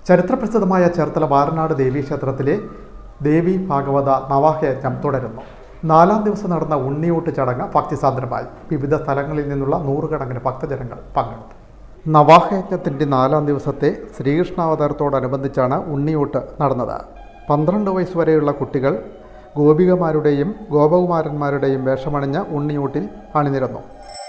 ചരിത്രപ്രസിദ്ധമായ ചേർത്തല വാരനാട് ദേവീക്ഷേത്രത്തിലെ ദേവി ഭാഗവത നവാഹയജ്ഞം തുടരുന്നു നാലാം ദിവസം നടന്ന ഉണ്ണിയൂട്ട് ചടങ്ങ് ഭക്തിസാന്ദ്രമായി വിവിധ സ്ഥലങ്ങളിൽ നിന്നുള്ള നൂറുകണക്കിന് ഭക്തജനങ്ങൾ പങ്കെടുത്തു നവാഹയജ്ഞത്തിൻ്റെ നാലാം ദിവസത്തെ ശ്രീകൃഷ്ണാവതാരത്തോടനുബന്ധിച്ചാണ് ഉണ്ണിയൂട്ട് നടന്നത് പന്ത്രണ്ട് വയസ്സ് വരെയുള്ള കുട്ടികൾ ഗോപികമാരുടെയും ഗോപകുമാരന്മാരുടെയും വേഷമണിഞ്ഞ് ഉണ്ണിയൂട്ടിൽ അണിനിരന്നു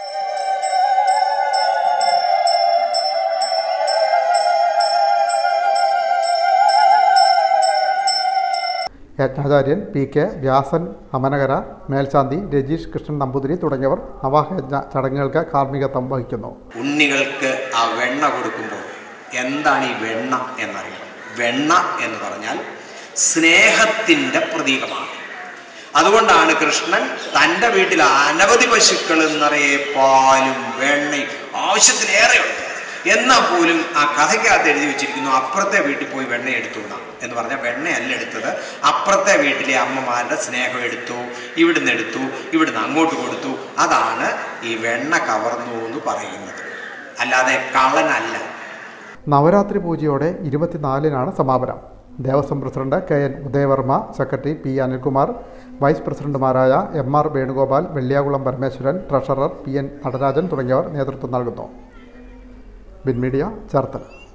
യജ്ഞാചാര്യൻ പി കെ വ്യാസൻ അമനകര മേൽശാന്തി രജീഷ് കൃഷ്ണൻ നമ്പൂതിരി തുടങ്ങിയവർ നവാഹയജ്ഞ ചടങ്ങുകൾക്ക് കാർമ്മികത്വം വഹിക്കുന്നു ഉണ്ണികൾക്ക് ആ വെണ്ണ കൊടുക്കുമ്പോൾ എന്താണ് ഈ വെണ്ണ എന്നറിയണം വെണ്ണ എന്ന് പറഞ്ഞാൽ സ്നേഹത്തിൻ്റെ പ്രതീകമാണ് അതുകൊണ്ടാണ് കൃഷ്ണൻ തൻ്റെ വീട്ടിൽ അനവധി പശുക്കൾ നിറയെ പാലും വെണ്ണയും ആവശ്യത്തിലേറെയുണ്ട് എന്നാൽ പോലും ആ കഥയ്ക്കകത്ത് എഴുതി വെച്ചിരിക്കുന്നു അപ്പുറത്തെ വീട്ടിൽ പോയി വെണ്ണ എടുത്തു എന്നാ എന്ന് പറഞ്ഞാൽ വെണ്ണയല്ല എടുത്തത് അപ്പുറത്തെ വീട്ടിലെ അമ്മമാരുടെ സ്നേഹം എടുത്തു ഇവിടുന്ന് എടുത്തു ഇവിടുന്ന് അങ്ങോട്ട് കൊടുത്തു അതാണ് ഈ വെണ്ണ കവർന്നു എന്ന് പറയുന്നത് അല്ലാതെ കള്ളനല്ല നവരാത്രി പൂജയോടെ ഇരുപത്തിനാലിനാണ് സമാപനം Devaswom president K N Udayavarma secretary P Anilkumar vice പ്രസിഡന്റുമാരായ M R Venugopal Velliyakulam Parameswaran treasurer P N Natarajan തുടങ്ങിയവർ നേതൃത്വം നൽകുന്നു ബിൻ മീഡിയ ചേർത്തല